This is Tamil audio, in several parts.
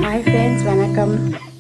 ஹாய் ஃப்ரெண்ட்ஸ் வணக்கம்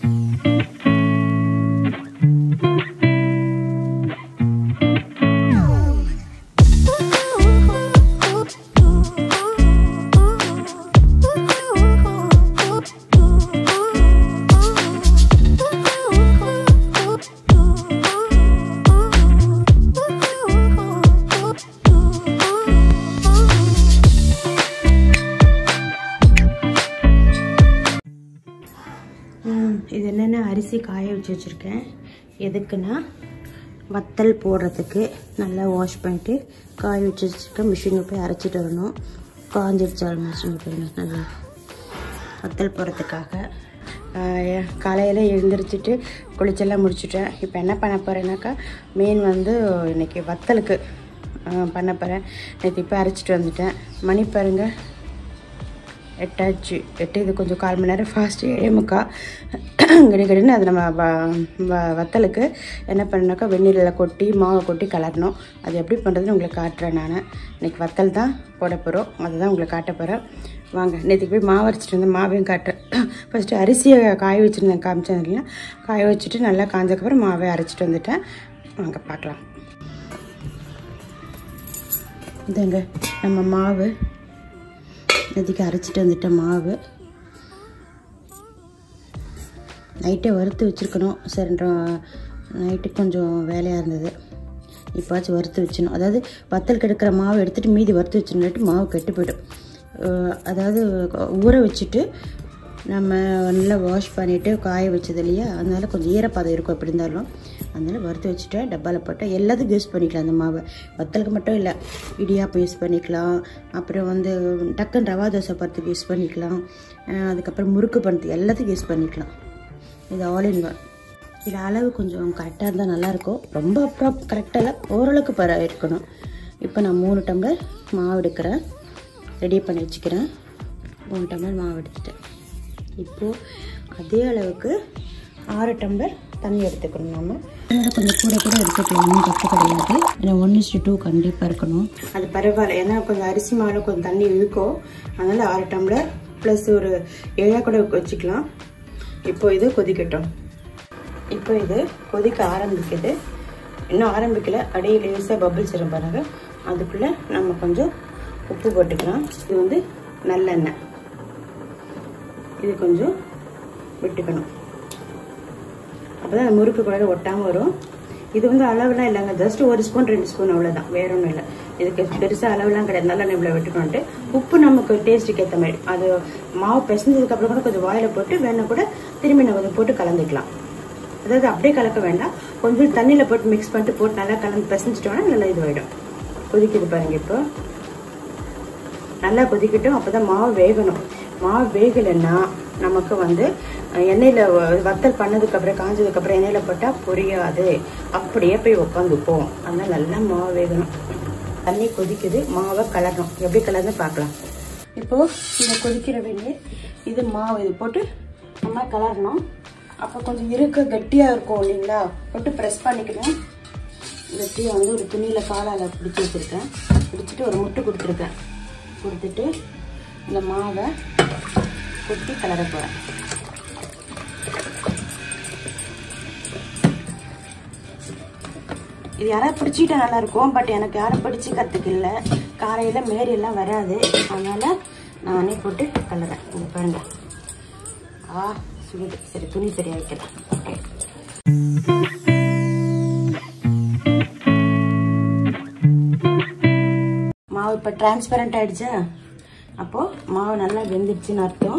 ம், இது என்னென்ன அரிசி காய வச்சு வச்சுருக்கேன் எதுக்குன்னா வத்தல் போடுறதுக்கு நல்லா வாஷ் பண்ணிவிட்டு காய வச்சு வச்சுருக்கேன் மிஷினில் போய் அரைச்சிட்டு வரணும் காஞ்சிருச்சு மிஷினில் போய் நல்லா வத்தல் போடுறதுக்காக காலையில் எழுந்திரிச்சிட்டு குளிச்செல்லாம் முடிச்சுட்டேன் இப்போ என்ன பண்ண போகிறேன்னாக்கா மீன் வந்து இன்னைக்கு வத்தலுக்கு ஆ, பண்ண போகிறேன் நேற்று இப்போ அரைச்சிட்டு வந்துட்டேன் மணி பாருங்க எட்டாச்சு எட்டு இது கொஞ்சம் கால் மணி நேரம் ஃபாஸ்ட்டு ஏழே முக்கா கிடுகிடுன்னு அது நம்ம வ- வ- வத்தலுக்கு என்ன பண்ணாக்கா வெந்நீரில் கொட்டி மாவை கொட்டி கலரணும் அது எப்படி பண்ணுறதுன்னு உங்களுக்கு காட்டுறேன் நான் இன்னைக்கு வத்தல் தான் போட போகிறோம் அதுதான் உங்களுக்கு காட்ட போகிறேன் வாங்க நேற்றுக்கு போய் மாவு அரைச்சிட்டு வந்தேன் மாவையும் காட்டுறேன் ஃபஸ்ட்டு அரிசியை காய வச்சுருந்தேன் காமிச்சேன் இல்லையா காய வச்சுட்டு நல்லா காஞ்சக்கப்புறம் மாவை அரைச்சிட்டு வந்துட்டேன் வாங்க பார்க்கலாம் இதுங்க நம்ம மாவு இதுக்கு அரைச்சிட்டு வந்துட்டேன் மாவு நைட்டே வறுத்து வச்சுருக்கணும் சரி நைட்டு கொஞ்சம் வேலையாக இருந்தது இப்போச்சும் வறுத்து வச்சிடணும் அதாவது வத்தல் கெடுக்கிற மாவு எடுத்துகிட்டு மீதி வறுத்து வச்சிடணும் மாவு கெட்டு போயிடும் அஹ் அதாவது ஊற வச்சுட்டு நம்ம நல்லா வாஷ் பண்ணிவிட்டு காய வச்சது இல்லையா அதனால கொஞ்சம் ஈரப்பதம் இருக்கும் எப்படி இருந்தாலும் அதனால வறுத்து வச்சுட்டு டப்பாவில் போட்டால் எல்லாத்துக்கும் யூஸ் பண்ணிக்கலாம் அந்த மாவை வத்தலுக்கு மட்டும் இல்லை இடியாப்பம் யூஸ் பண்ணிக்கலாம் அப்புறம் வந்து டக்குன்னு ரவா தோசை பருத்துக்கு யூஸ் பண்ணிக்கலாம் அஹ் அதுக்கப்புறம் முறுக்கு பண்ணுறதுக்கு எல்லாத்துக்கும் யூஸ் பண்ணிக்கலாம் இது ஆல் இன் ஒன் இது அளவு கொஞ்சம் கரெக்டாக இருந்தால் நல்லாயிருக்கும் ரொம்ப அப்புறம் கரெக்டாக இல்லை ஓரளவுக்கு பர இருக்கணும் இப்போ நான் மூணு டம்ளர் மாவு எடுக்கிறேன் ரெடி பண்ணி வச்சுக்கிறேன் மூணு டம்ளர் மாவு எடுத்துட்டேன் இப்போது அதே அளவுக்கு ஆறு டம்ளர் தண்ணி எடுத்துக்கணும் நம்ம அதனால் கொஞ்சம் கூட கூட எடுத்துக்கலாம் ஒன்றும் தப்பு கிடையாது ஏன்னா ஒன் இஸ்டு டூ கண்டிப்பாக இருக்கணும் அது பரவாயில்ல ஏன்னா கொஞ்சம் அரிசி மாவில் கொஞ்சம் தண்ணி இழுக்கும் அதனால் ஆறு டம்ளர் ப்ளஸ் ஒரு ஏழா கூட வச்சுக்கலாம் இப்போ இது கொதிக்கட்டும் இப்போ இது கொதிக்க ஆரம்பிக்குது இன்னும் ஆரம்பிக்கல அப்படியே லேசாக பபிள்ஸ் வரும் பாருங்க அதுக்குள்ளே நம்ம கொஞ்சம் உப்பு போட்டுக்கலாம் இது வந்து நல்லெண்ணெய் இது கொஞ்சம் விட்டுக்கணும் அப்போ தான் முறுக்கு கூட ஒட்டாமல் வரும் இது வந்து அளவுலாம் இல்லைங்க ஜஸ்ட் ஒரு ஸ்பூன் ரெண்டு ஸ்பூன் அவ்வளோதான் வேற ஒன்றும் இல்லை இதுக்கு பெருசாக அளவுலாம் கிடையாது நல்லா இவ்வளோ விட்டுக்கணுன்ட்டு உப்பு நமக்கு டேஸ்ட்டுக்கு ஏற்ற மாதிரி அது மாவு பிசைஞ்சதுக்கு அப்புறம் கூட கொஞ்சம் வாயில போட்டு வேணா கூட திரும்பி நம்ம கொஞ்சம் போட்டு கலந்துக்கலாம் அதாவது அப்படியே கலக்க வேண்டாம் கொஞ்சம் தண்ணியில் போட்டு மிக்ஸ் பண்ணிட்டு போட்டு நல்லா கலந்து பிசைஞ்சிட்டோம்னா நல்லா இதுவாயிடும் கொதிக்குது பாருங்க இப்போ நல்லா கொதிக்கட்டும் அப்பதான் மாவு வேகணும் மாவு வேகலைன்னா நமக்கு வந்து அஹ், எண்ணெயில வ- வத்தல் பண்ணதுக்கு அப்புறம் காஞ்சதுக்கு அப்புறம் எண்ணெயில போட்டா பொரியாது அப்படியே போய் உட்காந்துப்போம் அதனால நல்லா மாவு வேகணும் தண்ணி கொதிக்குது மாவை கலரணும் எப்படி கலர்னு பார்க்கலாம் இப்போ இந்த கொதிக்கிற வெந்நீர் இது மாவு இது போட்டு நம்ம கலரணும் அப்போ கொஞ்சம் இருக்க கட்டியா இருக்கும் இல்லைங்களா போட்டு ப்ரெஸ் பண்ணிக்கணும் கட்டியை வந்து ஒரு துணியில் காலால் பிடிச்சி வச்சுருக்கேன் பிடிச்சிட்டு ஒரு முட்டை கொடுத்துருக்கேன் கொடுத்துட்டு இந்த மாவை கொட்டி கலர போகிறேன் இது யாராவது பிடிச்சிக்கிட்டா நல்லா இருக்கும் பட் எனக்கு யாரும் பிடிச்சிக்கிறதுக்கு இல்லை காலையில் மேரி எல்லாம் வராது அதனால நானே போட்டு கலறேன் இங்க பாருங்க ஆ சுடுது சரி துணி சரியா வைக்கலாம் ஓகே மாவு இப்போ டிரான்ஸ்பரண்ட் ஆயிடுச்சா அப்போ மாவு நல்லா வெந்துடுச்சுன்னு அர்த்தம்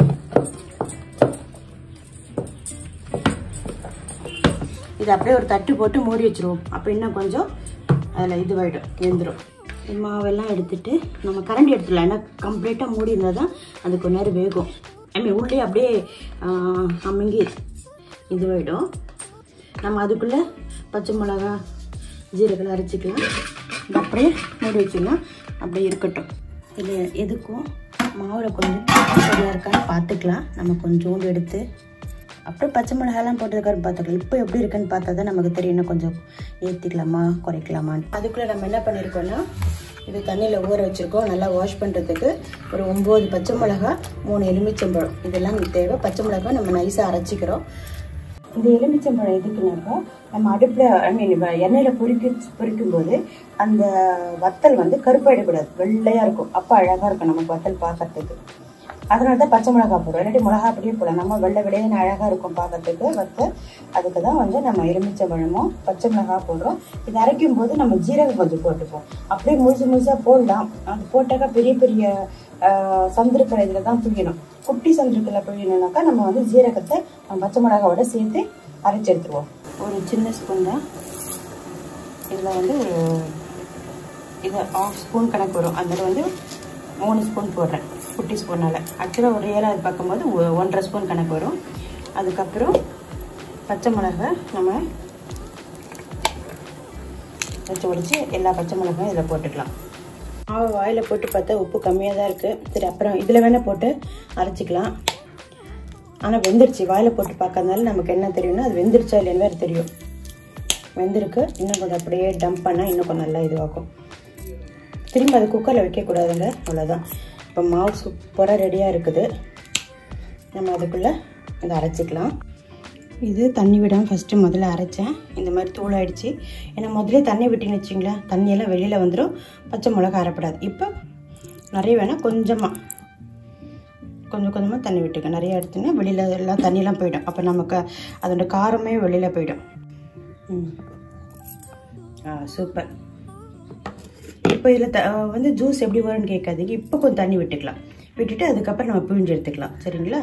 இது அப்படியே ஒரு தட்டு போட்டு மூடி வச்சிருவோம் அப்போ இன்னும் கொஞ்சம் அதில் இதுவாயிடும் வெந்துடும் மாவெல்லாம் எடுத்துட்டு நம்ம கரண்டி எடுத்துடலாம் ஏன்னா கம்ப்ளீட்டாக மூடி இருந்தால் தான் அது கொஞ்ச நேரம் வேகும் ஐ மீன் உள்ளே அப்படியே ஆஹ், அமுங்கி இதுவாயிடும் நம்ம அதுக்குள்ளே பச்சை மிளகா ஜீரகம் அரைச்சிக்கலாம் இது அப்படியே மூடி வச்சிடலாம் அப்படியே இருக்கட்டும் இல்லை எதுக்கும் மாவில் கொஞ்சம் சரியாக இருக்கான்னு பார்த்துக்கலாம் நம்ம கொஞ்சோண்டு எடுத்து அப்புறம் பச்சை மிளகாலாம் போட்டதுக்கப்புறம் பார்த்துக்கலாம் இப்போ எப்படி இருக்குன்னு பார்த்தா தான் நமக்கு தெரியும் இன்னும் கொஞ்சம் ஏற்றிக்கலாமா குறைக்கலாமான்னு அதுக்குள்ளே நம்ம என்ன பண்ணியிருக்கோம்னா இது தண்ணியில் ஊற வச்சுருக்கோம் நல்லா வாஷ் பண்ணுறதுக்கு ஒரு ஒம்பது பச்சை மிளகா மூணு எலுமிச்சம்பழம் இதெல்லாம் தேவை பச்சை மிளகா நம்ம நைஸாக அரைச்சிக்கிறோம் இந்த எலுமிச்சம்பழம் எதுக்குனாக்கா நம்ம அடுப்பில் ஐ மீன் எண்ணெயில் பொரிக்க பொரிக்கும் போது அந்த வத்தல் வந்து கருப்பாயிடக்கூடாது வெள்ளையாக இருக்கும் அப்போ அழகாக இருக்கும் நமக்கு வத்தல் பார்க்கறதுக்கு அதனால தான் பச்சை மிளகா போடுறோம் இல்லாட்டி மிளகா அப்படியே போடலாம் நம்ம வெள்ளை வெள்ளையான அழகாக இருக்கும் பார்க்கறதுக்கு வத்தல் அதுக்கு தான் வந்து நம்ம எலுமிச்சம்பழமும் பச்சை மிளகா போடுறோம் இது அரைக்கும் போது நம்ம ஜீரகம் கொஞ்சம் போட்டுப்போம் அப்படியே முழுசு முழுசாக போடலாம் அது போட்டாக்கா பெரிய பெரிய சந்திருக்கிற இதில் தான் புழியணும் குட்டி சந்திருக்கில் புழியணும்னாக்கா நம்ம வந்து ஜீரகத்தை நம்ம பச்சை மிளகாவோட சேர்த்து அரைச்சி எடுத்துருவோம் ஒரு சின்ன ஸ்பூன் தான் இதில் வந்து ஒரு இது ஆஃப் ஸ்பூன் கணக்கு வரும் அதில் வந்து மூணு ஸ்பூன் போடுறேன் குட்டி ஸ்பூனால் ஆக்சுவலாக ஒரு ஏழாவது பார்க்கும்போது ஒ- ஒன்றரை ஸ்பூன் கணக்கு வரும் அதுக்கப்புறம் பச்சை மிளகா நம்ம வச்சு உடைச்சு எல்லா பச்சை மிளகாயும் இதில் போட்டுக்கலாம் மாவு வாயில் போட்டு பார்த்தா உப்பு கம்மியாக தான் இருக்குது சரி அப்புறம் இதில் வேணால் போட்டு அரைச்சிக்கலாம் ஆனால் வெந்துருச்சு வாயில் போட்டு பார்க்கறதுனால நமக்கு என்ன தெரியும்னா அது வெந்துருச்சா இல்லைன்னு வேறு தெரியும் வெந்திருக்கு இன்னும் கொஞ்சம் அப்படியே டம்ப் பண்ணால் இன்னும் கொஞ்சம் நல்லா இதுவாகும் திரும்ப அது குக்கரில் வைக்கக்கூடாதுங்க அவ்வளோதான் இப்போ மாவு சூப்பராக ரெடியாக இருக்குது நம்ம அதுக்குள்ளே இதை அரைச்சிக்கலாம் இது தண்ணி விடாமல் ஃபஸ்ட்டு முதல்ல அரைச்சேன் இந்த மாதிரி தூளாயிடுச்சு ஏன்னா முதல்ல தண்ணி விட்டிங்கன்னு வச்சிங்களேன் தண்ணியெல்லாம் வெளியில் வந்துடும் பச்சை மிளகா அரைப்படாது இப்போ நிறைய வேணால் கொஞ்சமாக கொஞ்சம் கொஞ்சமாக தண்ணி விட்டுக்க நிறைய எடுத்துன்னா வெளியில் எல்லாம் தண்ணியெல்லாம் போயிடும் அப்போ நமக்கு அதோட காரமே வெளியில் போயிடும் ம் ஆ சூப்பர் இப்போ இதில் த வந்து ஜூஸ் எப்படி வரும்னு கேட்காதீங்க இப்போ கொஞ்சம் தண்ணி விட்டுக்கலாம் விட்டுட்டு அதுக்கப்புறம் நம்ம பிழிஞ்சு எடுத்துக்கலாம் சரிங்களா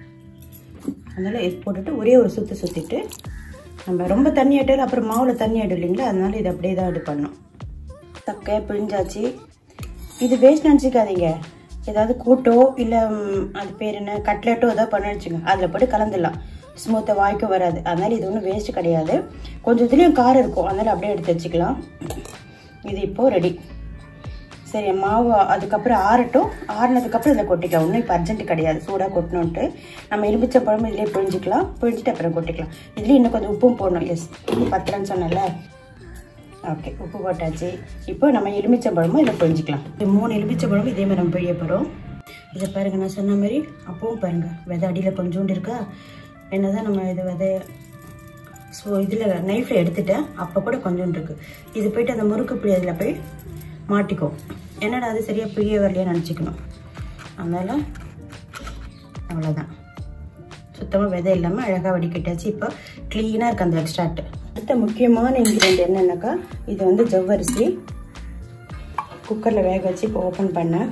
அதனால் இது போட்டுட்டு ஒரே ஒரு சுற்று சுற்றிட்டு நம்ம ரொம்ப தண்ணி ஆட்டாலும் அப்புறம் மாவில் தண்ணி ஆயிடும் இல்லைங்களா அதனால இது அப்படியே தான் இது பண்ணணும் தக்கையாக பிழிஞ்சாச்சு இது வேஸ்ட் நினச்சிக்காதீங்க ஏதாவது கூட்டோ இல்லை அது பேர் என்ன கட்லெட்டோ ஏதாவது பண்ண வச்சுங்க அதில் போட்டு கலந்துடலாம் ஸ்மூத்தாக வாய்க்கும் வராது அதனால் இது ஒன்றும் வேஸ்ட் கிடையாது கொஞ்சம் இதுலேயும் காரம் இருக்கும் அதனால் அப்படியே எடுத்து வச்சுக்கலாம் இது இப்போது ரெடி சரி மாவு அதுக்கப்புறம் ஆறட்டும் ஆறுனதுக்கப்புறம் இதில் கொட்டிக்கலாம் ஒன்றும் இப்போ அர்ஜென்ட் கிடையாது சூடாக கொட்டணுன்ட்டு நம்ம எலுமிச்சை பழமும் இதிலே பிழிஞ்சிக்கலாம் பிழிஞ்சிட்டு அப்புறம் கொட்டிக்கலாம் இதுலேயும் இன்னும் கொஞ்சம் உப்பும் போடணும் எஸ் உப்பு பத்துலன்னு சொன்னல ஓகே உப்பு போட்டாச்சு இப்போ நம்ம எலுமிச்சம்பழமும் இதில் பிழிஞ்சிக்கலாம் இது மூணு எலுமிச்சம்பழமும் இதே மாதிரி நம்ம பிழிய போகிறோம் இதை பாருங்க நான் சொன்ன மாதிரி அப்பவும் பாருங்க விதை அடியில் கொஞ்சோண்டு இருக்கா என்னதான் நம்ம இது விதை ஸோ இதில் நைஃப்பில் எடுத்துட்டேன் அப்போ கூட கொஞ்சோண்டு இருக்கு இது போயிட்டு அந்த முறுக்கு பிடி அதில் போய் மாட்டிக்கும் என்னடா அது சரியாக பிழிய வரலையான்னு நினச்சிக்கணும் அதனால் அவ்வளோதான் சுத்தமாக விதை இல்லாமல் அழகாக வடிகட்டாச்சு இப்போ க்ளீனாக இருக்கு அந்த எக்ஸ்ட்ராக்ட் அடுத்த முக்கியமான இன்க்ரீடியன்ட் என்னென்னாக்கா இது வந்து ஜவ்வரிசி குக்கரில் வேக வச்சு இப்போ ஓப்பன் பண்ணேன்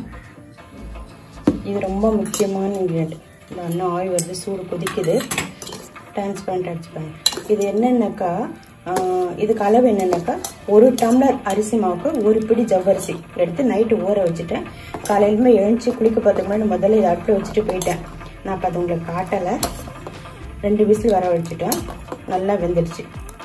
இது ரொம்ப முக்கியமான இன்க்ரீடியன்ட் இந்த அண்ணன் ஆயில் வருது சூடு கொதிக்குது டிரான்ஸ்பரண்ட் அடிச்சு பண்ணு இது என்னென்னாக்கா ஆஹ், இதுக்கு அளவு என்னென்னாக்கா ஒரு டம்ளர் அரிசி மாவுக்கு ஒரு பிடி ஜவ்வரிசி எடுத்து நைட்டு ஊற வச்சுட்டேன் காலையிலுமே எழுந்துச்சி குளிக்க போகிறதுக்கு முன்னாடி முதல்ல இதை அடுப்பில் வச்சுட்டு போயிட்டேன் நான் இப்போ அது உங்களுக்கு காட்டலை ரெண்டு விசில் வர வச்சுட்டேன் நல்லா வெந்துடுச்சு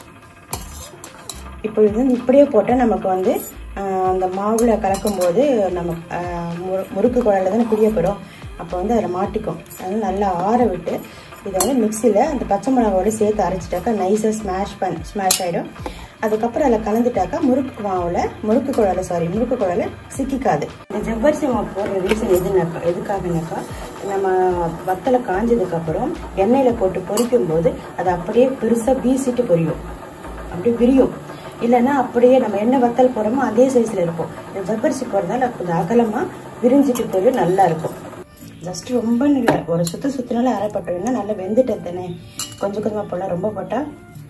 இப்போ இது வந்து இப்படியே போட்டால் நமக்கு வந்து ஆஹ், அந்த மாவில் கலக்கும்போது நம்ம ஆஹ், முறு- முறுக்கு குழாயில் தானே பிடிய போகிறோம் அப்போ வந்து அதில் மாட்டிக்கும் அது நல்லா ஆற விட்டு இதை வந்து மிக்சியில் அந்த பச்சை மிளகாவோட சேர்த்து அரைச்சிட்டாக்கா நைஸாக ஸ்மாஷ் பண்ண ஸ்மாஷ் ஆகிடும் அதுக்கப்புறம் அதில் கலந்துட்டாக்கா முறுக்கு மாவில் முறுக்கு குழாயில் சாரி முறுக்கு குழாயில் சிக்கிக்காது இந்த ஜவ்வரிசி மாவு போடுற ரீசன் எதுனாக்கா எதுக்காகனாக்கா நம்ம வத்தலை காஞ்சதுக்கப்புறம் எண்ணெயில் போட்டு பொரிக்கும் போது அது அப்படியே பெருசாக வீசிட்டு பொரியும் அப்படியே விரியும் இல்லைன்னா அப்படியே நம்ம என்ன வத்தல் போடுறோமோ அதே சைஸில் இருக்கும் இந்த ஜவ்வரிசி போடுறதால கொஞ்சம் அகலமாக விரிஞ்சிட்டு போய் நல்லா இருக்கும் ஜஸ்ட் ரொம்ப இல்லை ஒரு சுத்து சுத்தினால அரைப்பட்டோம்னா நல்லா வெந்துட்டது தானே கொஞ்சம் கொஞ்சமாக போடலாம் ரொம்ப போட்டால்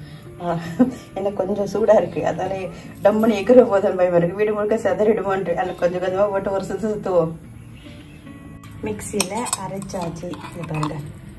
எனக்கு கொஞ்சம் சூடாக இருக்குது அதனால டம்முன்னு எகிற போதும் பயம் இருக்கு வீடு முழுக்க செதறிடுமோன்ட்டு அதில் கொஞ்சம் கொஞ்சமாக போட்டு ஒரு சுத்து சுற்றுவோம் மிக்சியில் அரைச்சாச்சு இது பாருங்க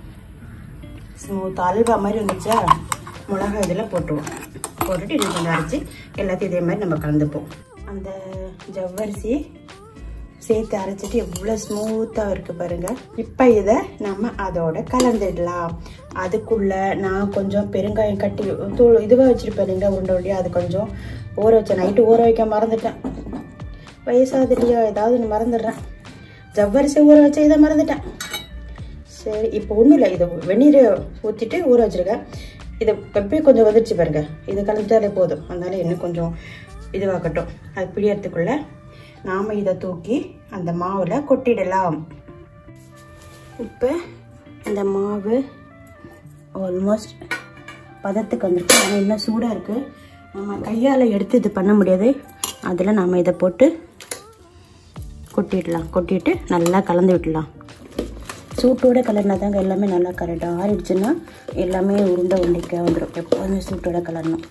ஸ்மூத் அல்வா மாதிரி இருந்துச்சா மிளகா இதில் போட்டுருவோம் போட்டுட்டு இது கொஞ்சம் அரைச்சி எல்லாத்தையும் இதே மாதிரி நம்ம கலந்துப்போம் அந்த ஜவ்வரிசி சேர்த்து அரைச்சிட்டு எவ்வளோ ஸ்மூத்தாக இருக்குது பாருங்க இப்போ இதை நம்ம அதோட கலந்துடலாம் அதுக்குள்ள நான் கொஞ்சம் பெருங்காயம் கட்டி தூள் இதுவாக வச்சுருப்பேன் இல்லைங்க உருண்டை உருண்டையா அது கொஞ்சம் ஊற வச்சேன் நைட்டு ஊற வைக்க மறந்துட்டேன் வயசாகுது இல்லையா ஏதாவது ஒன்று மறந்துடுறேன் ஜவ்வரிசி ஊற வச்ச இதை மறந்துட்டேன் சரி இப்போ ஒன்றும் இல்லை இதை வெந்நீர் ஊற்றிட்டு ஊற வச்சிருக்கேன் இதை எப்பயே கொஞ்சம் வந்துடுச்சு பாருங்க இது கலந்துட்டாலே போதும் அதனால இன்னும் கொஞ்சம் இதுவாகட்டும் அது பிடியறதுக்குள்ள நாம் இதை தூக்கி அந்த மாவில் கொட்டிடலாம் இப்போ இந்த மாவு ஆல்மோஸ்ட் பதத்துக்கு வந்துருக்கு ஆனால் இன்னும் சூடாக இருக்குது நம்ம கையால் எடுத்து இது பண்ண முடியாது அதில் நாம் இதை போட்டு கொட்டிடலாம் கொட்டிட்டு நல்லா கலந்து விடலாம் சூட்டோட கலர்னா தாங்க எல்லாமே நல்லா கரெக்டாக ஆறிடுச்சுன்னா எல்லாமே உருண்டை உண்டிக்க வந்துடும் எப்போதுமே சூட்டோட கலரணும்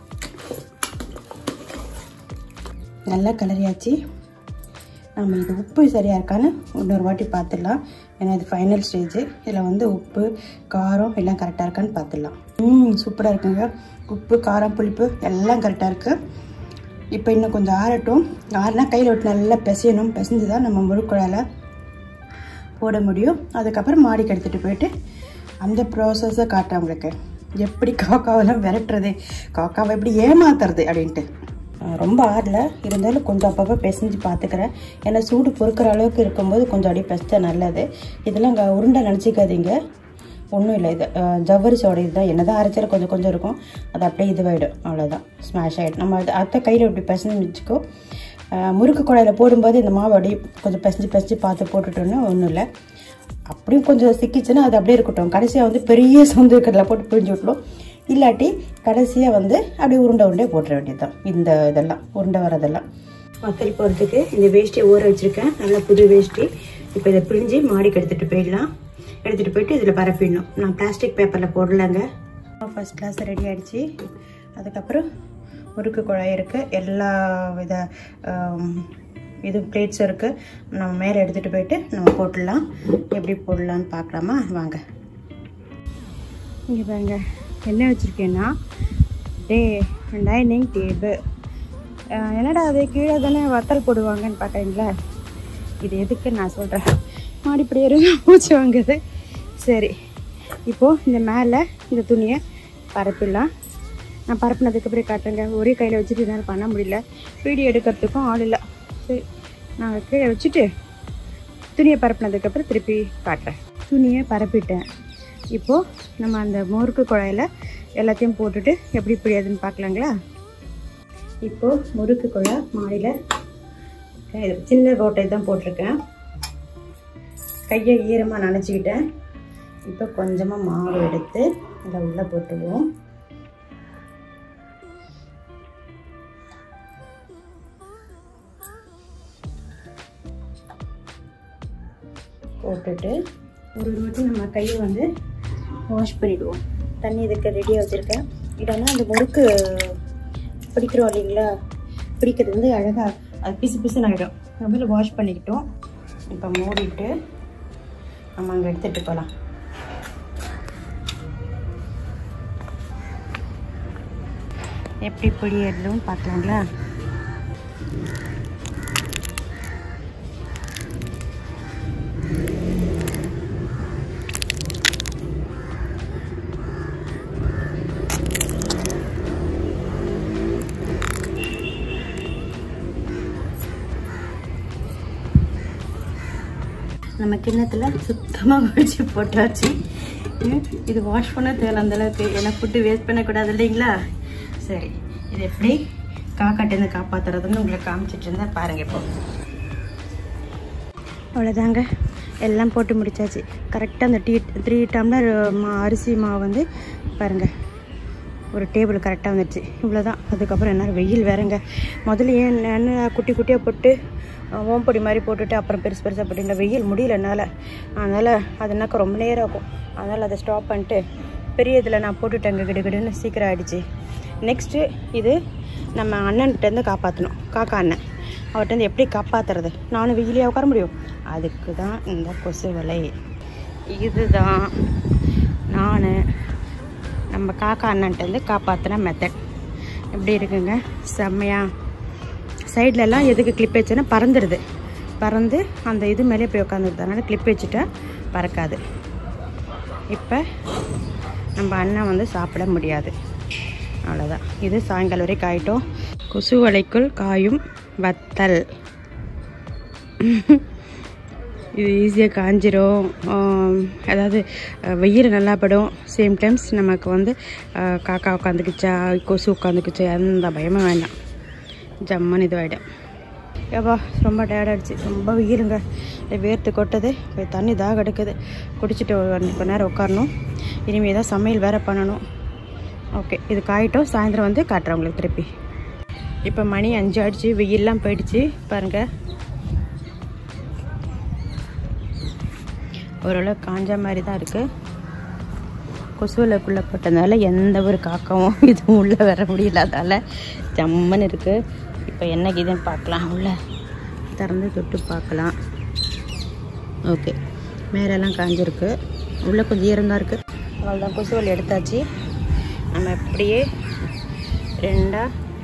நல்லா கலரியாச்சு நம்ம இது உப்பு சரியாக இருக்கான்னு இன்னொரு வாட்டி பார்த்துடலாம் ஏன்னா இது ஃபைனல் ஸ்டேஜு இதில் வந்து உப்பு காரம் எல்லாம் கரெக்டாக இருக்கான்னு பார்த்துடலாம் ம் சூப்பராக இருக்குங்க உப்பு காரம் புளிப்பு எல்லாம் கரெக்டாக இருக்குது இப்போ இன்னும் கொஞ்சம் ஆறட்டும் ஆறுனா கையில் விட்டு நல்லா பிசையணும் பிசைஞ்சு தான் நம்ம முழுக்குழாயில் போட முடியும் அதுக்கப்புறம் மாடிக்கு எடுத்துகிட்டு போயிட்டு அந்த ப்ராசஸை காட்டுறேன் உங்களுக்கு எப்படி காக்காவெல்லாம் விரட்டுறது காக்காவை எப்படி ஏமாத்துறது அப்படின்ட்டு அஹ் ரொம்ப ஆறல இருந்தாலும் கொஞ்சம் அப்பப்போ பிசைஞ்சு பார்த்துக்கிறேன் ஏன்னா சூடு பொறுக்கிற அளவுக்கு இருக்கும்போது கொஞ்சம் அப்படியே பிசைச்சா நல்லது இதெல்லாம் அங்கே உருண்டை நினச்சிக்காதீங்க ஒன்றும் இல்லை இது அஹ் ஜவ்வரிசோட இதுதான் என்ன தான் அரைச்சாலும் கொஞ்சம் கொஞ்சம் இருக்கும் அது அப்படியே இதுவாகிடும் அவ்வளோதான் ஸ்மாஷ் ஆகிடும் நம்ம அது அத்தை கையில் இப்படி பிசைஞ்சு வச்சுக்கோ அஹ் முறுக்கு குழாயில் போடும்போது இந்த மாவு அப்படியே கொஞ்சம் பிசைஞ்சு பிசைஞ்சு பார்த்து போட்டுட்டோன்னா ஒன்றும் இல்லை அப்படியும் கொஞ்சம் சிக்கிச்சுன்னா அது அப்படியே இருக்கட்டும் கடைசியாக வந்து பெரிய சவுந்து கடலை போட்டு பிழிஞ்சு விட்டுரும் இல்லாட்டி கடைசியாக வந்து அப்படியே உருண்டை உருண்டை போட்டுற வேண்டியது தான் இந்த இதெல்லாம் உருண்டை வரதெல்லாம் வத்தல் போகிறதுக்கு இந்த வேஷ்டியை ஊற வச்சுருக்கேன் நல்ல புது வேஷ்டி இப்போ இதை பிழிஞ்சு மாடிக்கு எடுத்துகிட்டு போயிடலாம் எடுத்துகிட்டு போயிட்டு இதில் பரப்பிடணும் நான் பிளாஸ்டிக் பேப்பரில் போடலைங்க ஃபஸ்ட் கிளாஸ் ரெடி ஆகிடுச்சு அதுக்கப்புறம் முறுக்கு குழாய் இருக்குது எல்லா வித ஆம், இது பிளேட்ஸும் இருக்குது நம்ம மேலே எடுத்துகிட்டு போயிட்டு நம்ம போட்டுடலாம் எப்படி போடலான்னு பார்க்கலாமா வாங்க இங்கே பாருங்க என்ன வச்சுருக்கேன்னா டே டைனிங் டேபிள் என்னடா அது கீழே தானே வத்தல் போடுவாங்கன்னு பார்க்குறீங்களா இது எதுக்கு நான் சொல்கிறேன் மாடிப்படி ஏறி மூச்சு வாங்குது சரி இப்போது இந்த மேலே இந்த துணியை பரப்பிடலாம் நான் பரப்புனதுக்கு அப்புறம் காட்டுறேங்க ஒரே கையில் வச்சுட்டு என்னால் பண்ண முடியல வீடியோ எடுக்கிறதுக்கும் ஆள் இல்லை சரி நான் கீழே வச்சுட்டு துணியை பரப்புனதுக்கப்புறம் திருப்பி காட்டுறேன் துணியை பரப்பிட்டேன் இப்போது நம்ம அந்த முறுக்கு குழாயில் எல்லாத்தையும் போட்டுட்டு எப்படி புரியாதுன்னு பார்க்கலாங்களா இப்போது முறுக்கு குழாய் மாடியில் இது சின்ன ரோட்டை தான் போட்டிருக்கேன் கையை ஈரமாக நனைச்சிக்கிட்டேன் இப்போ கொஞ்சமாக மாவு எடுத்து அதை உள்ளே போட்டுருவோம் போட்டுட்டு ஒரு ஒரு வாட்டி நம்ம கையை வந்து வாஷ் பண்ணிவிடுவோம் தண்ணி இதுக்கு ரெடியாக வச்சுருக்கேன் இல்லைன்னா அந்த முறுக்கு பிடிக்கிறோம் இல்லைங்களா பிடிக்கிறது வந்து அழகாக அது பிசு பிசுன்னு ஆகிடும் முதல்ல வாஷ் பண்ணிக்கிட்டோம் இப்போ மூடிட்டு நம்ம அங்கே எடுத்துகிட்டு போகலாம் எப்படி பிடிக்கிறதும் பார்க்கலாங்களா நம்ம கிண்ணத்தில் சுத்தமாக வடிச்சு போட்டாச்சு ம், இது வாஷ் பண்ண தேவை அந்த அளவுக்கு ஏன்னா ஃபுட்டு வேஸ்ட் பண்ணக்கூடாது இல்லைங்களா சரி இது எப்படி காக்காட்டேருந்து காப்பாற்றுறதுன்னு உங்களுக்கு காமிச்சிட்டு இருந்தா பாருங்க இப்போ அவ்வளோதாங்க எல்லாம் போட்டு முடிச்சாச்சு கரெக்டாக அந்த டீ த்ரீ டம்ளர் மா அரிசி மாவு வந்து பாருங்கள் ஒரு டேபிள் கரெக்டாக வந்துடுச்சு இவ்வளோ தான் அதுக்கப்புறம் என்ன வெயில் வேறங்க முதல்ல ஏன் எண்ணெய் குட்டி குட்டியாக போட்டு அஹ், ஓம்பொடி மாதிரி போட்டுட்டு அப்புறம் பெருசு பெருசாக போட்டு வெயில் முடியல என்னால் அதனால் அது என்னக்கா ரொம்ப நேரம் ஆகும் அதனால் அதை ஸ்டாப் பண்ணிட்டு பெரிய இதில் நான் போட்டுட்டேங்க கிடுகிடுன்னு சீக்கிரம் ஆயிடுச்சு நெக்ஸ்ட்டு இது நம்ம அண்ணன்கிட்டேருந்து காப்பாற்றணும் காக்கா அண்ணன் அவர்கிட்ட எப்படி காப்பாற்றுறது நானும் வெயிலே உட்கார முடியும் அதுக்கு தான் இந்த கொசு வலை இதுதான் நான் நம்ம காக்கா அண்ணன்ட்டேருந்து காப்பாற்றின மெத்தட் எப்படி இருக்குங்க செம்மையா சைட்லலாம் எதுக்கு கிளிப் வச்சேன்னா பறந்துடுது பறந்து அந்த இது மேலே போய் உட்காந்துருது அதனால் கிளிப் வச்சுட்டா பறக்காது இப்போ நம்ம அண்ணன் வந்து சாப்பிட முடியாது அவ்வளோதான் இது சாயங்காலம் வரை காயிட்டோம் கொசு வலைக்குள் காயும் வத்தல் இது ஈஸியாக காஞ்சிரும் ஆம், அதாவது அஹ், வெயில் நல்லா படும் சேம் டைம்ஸ் நமக்கு வந்து அஹ், காக்கா உட்காந்துக்குச்சா கொசு உட்காந்துக்குச்சா எந்த பயமும் வேண்டாம் ஜம்மன் இதுவாகிடும் ஏப்பா ரொம்ப டயர்டாகிடுச்சு ரொம்ப வெயிலுங்க வேர்த்து கொட்டது போய் தண்ணி தாக எடுக்குது குடிச்சிட்டு ஒரு கொஞ்ச நேரம் உட்காரணும் இனிமேல் தான் சமையல் வேறு பண்ணணும் ஓகே இது காயிட்டும் சாயந்தரம் வந்து காட்டுறேன் உங்களுக்கு திருப்பி இப்போ மணி அஞ்சு ஆயிடுச்சு வெயிலெலாம் போயிடுச்சு பாருங்கள் ஓரளவு காஞ்ச மாதிரி தான் இருக்குது கொசுவிலக்குள்ளே போட்டதுனால எந்த ஒரு காக்காவும் இதுவும் உள்ளே வர முடியலாதால ஜம்மன் இருக்குது இப்போ என்ன இதுன்னு பார்க்கலாம் உள்ளே திறந்து தொட்டு பார்க்கலாம் ஓகே மேலெல்லாம் காஞ்சிருக்கு உள்ளே கொஞ்சம் ஈரம் தான் இருக்குது அவ்வளோதான் கொசுவல் எடுத்தாச்சு நம்ம அப்படியே ரெண்டாக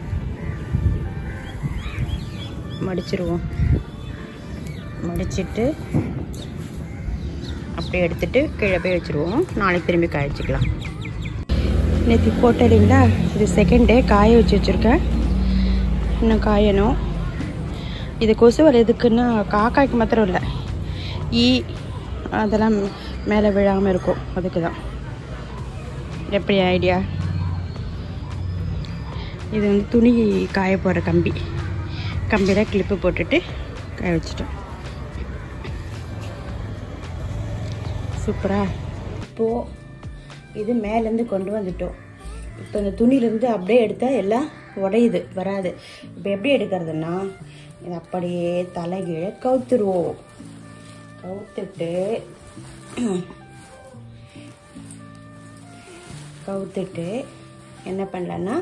மடிச்சிருவோம் மடிச்சிட்டு அப்படியே எடுத்துட்டு கீழே போய் வச்சுருவோம் நாளைக்கு திரும்பி காய வச்சுக்கலாம் நேற்று போட்டேன் இல்லைங்களா இது செகண்ட் டே காய வச்சு வச்சுருக்கேன் இன்னும் காயணும் இது கொசுவல் எதுக்குன்னா காக்காய்க்கு மாத்திரம் இல்லை ஈ அதெல்லாம் மேலே விழாமல் இருக்கும் அதுக்கு தான் எப்படி ஐடியா இது வந்து துணி காய போகிற கம்பி கம்பியில் கிளிப்பு போட்டுட்டு காய வச்சுட்டோம் சூப்பரா இப்போது இது மேலேருந்து கொண்டு வந்துட்டோம் இப்போ இந்த துணியிலேருந்து அப்படியே எடுத்தால் எல்லாம் உடையுது வராது இப்போ எப்படி எடுக்கிறதுன்னா இது அப்படியே தலைகீழே கவுத்துருவோம் கவுத்துட்டு கவுத்துட்டு என்ன பண்ணலான்னா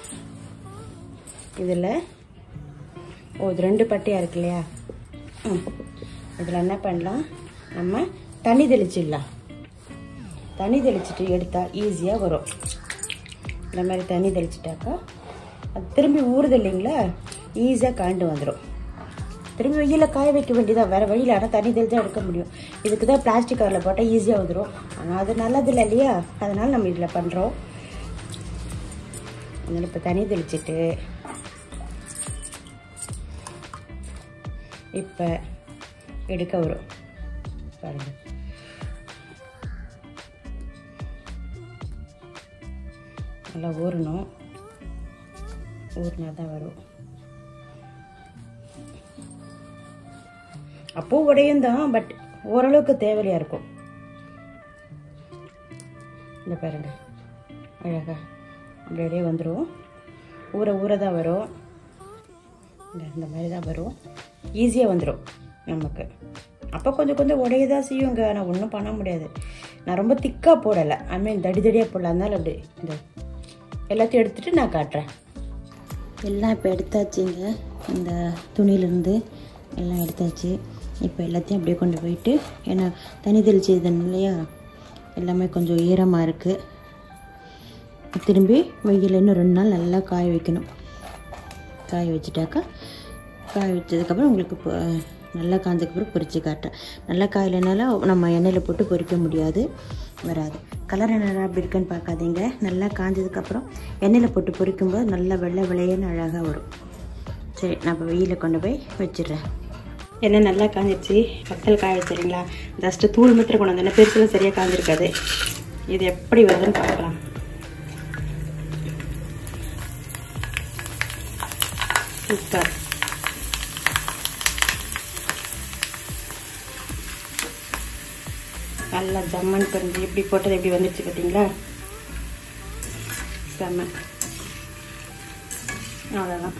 இதில் ஓ இது ரெண்டு பட்டியாக இருக்கு இல்லையா ம் இதில் என்ன பண்ணலாம் நம்ம தண்ணி தெளிச்சிடலாம் தண்ணி தெளிச்சிட்டு எடுத்தால் ஈஸியாக வரும் இந்த மாதிரி தண்ணி தெளிச்சிட்டாக்கா அது திரும்பி ஊறுது இல்லைங்களா ஈஸியாக காண்டு வந்துடும் திரும்பி வெயிலில் காய வைக்க வேண்டியதாக வேறு வழியில் ஆனால் தண்ணி தெளிச்சா எடுக்க முடியும் இதுக்கு தான் பிளாஸ்டிக் கவரில் போட்டால் ஈஸியாக வந்துடும் ஆனால் அது நல்லது இல்லை இல்லையா அதனால் நம்ம இதில் பண்ணுறோம் அதனால் இப்போ தண்ணி தெளிச்சிட்டு இப்போ எடுக்க வரும் பாருங்க நல்லா ஊறணும் ஊறினா தான் வரும் அப்போ உடையும் தான் பட் ஓரளவுக்கு தேவையா இருக்கும் இந்த பாருங்க அழகா அப்படியே வந்துடும் ஊற ஊற தான் வரும் இந்த இந்த மாதிரி தான் வரும் ஈஸியாக வந்துடும் நமக்கு அப்போ கொஞ்சம் கொஞ்சம் உடையதான் செய்யுங்க ஆனால் ஒன்றும் பண்ண முடியாது நான் ரொம்ப திக்காக போடலை ஐ மீன் தடி தடியாக போடல அதனால அப்படி இந்த எல்லாத்தையும் எடுத்துகிட்டு நான் காட்டுறேன் எல்லாம் இப்போ எடுத்தாச்சுங்க இந்த துணியிலேருந்து எல்லாம் எடுத்தாச்சு இப்போ எல்லாத்தையும் அப்படியே கொண்டு போயிட்டு ஏன்னா தனி தெளிச்சது இல்லையா எல்லாமே கொஞ்சம் ஈரமாக இருக்குது திரும்பி வெயில் இன்னும் ரெண்டு நாள் நல்லா காய வைக்கணும் காய வச்சுட்டாக்கா காய வச்சதுக்கப்புறம் உங்களுக்கு இப்போ நல்லா காஞ்சதுக்கப்புறம் பொரிச்சு காட்டுறேன் நல்லா காயலைனாலும் நம்ம எண்ணெயில் போட்டு பொரிக்க முடியாது வராது கலர் என்ன அப்படி இருக்குன்னு பார்க்காதீங்க நல்லா காஞ்சதுக்கப்புறம் எண்ணெயில் போட்டு பொரிக்கும்போது நல்லா வெள்ளை வெள்ளையன்னு அழகாக வரும் சரி நான் இப்போ வெயிலில் கொண்டு போய் வச்சிடுறேன் எண்ணெய் நல்லா காஞ்சிருச்சு வத்தல் காய வச்சுருங்களா ஜஸ்ட்டு தூள் மாத்திரம் கொண்டு வந்தேன் பெருசுலாம் சரியாக காஞ்சிருக்காது இது எப்படி வருதுன்னு பார்க்கலாம் சூப்பர் நல்லா ஜம்மன் பிரிஞ்சு எப்படி போட்டது எப்படி வந்துடுச்சு பார்த்தீங்களா செம்ம அவ்வளோதான்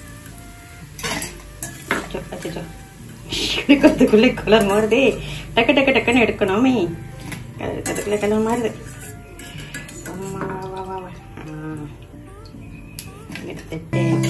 அச்சோ அச்சோ எடுக்கிறதுக்குள்ளே கலர் மாறுதே டக்கு டக்கு டக்குன்னு எடுக்கணுமே அதுக்குள்ளே கலர் மாறுது அம்மா வா வா வா ஆ எடுத்துட்டேன்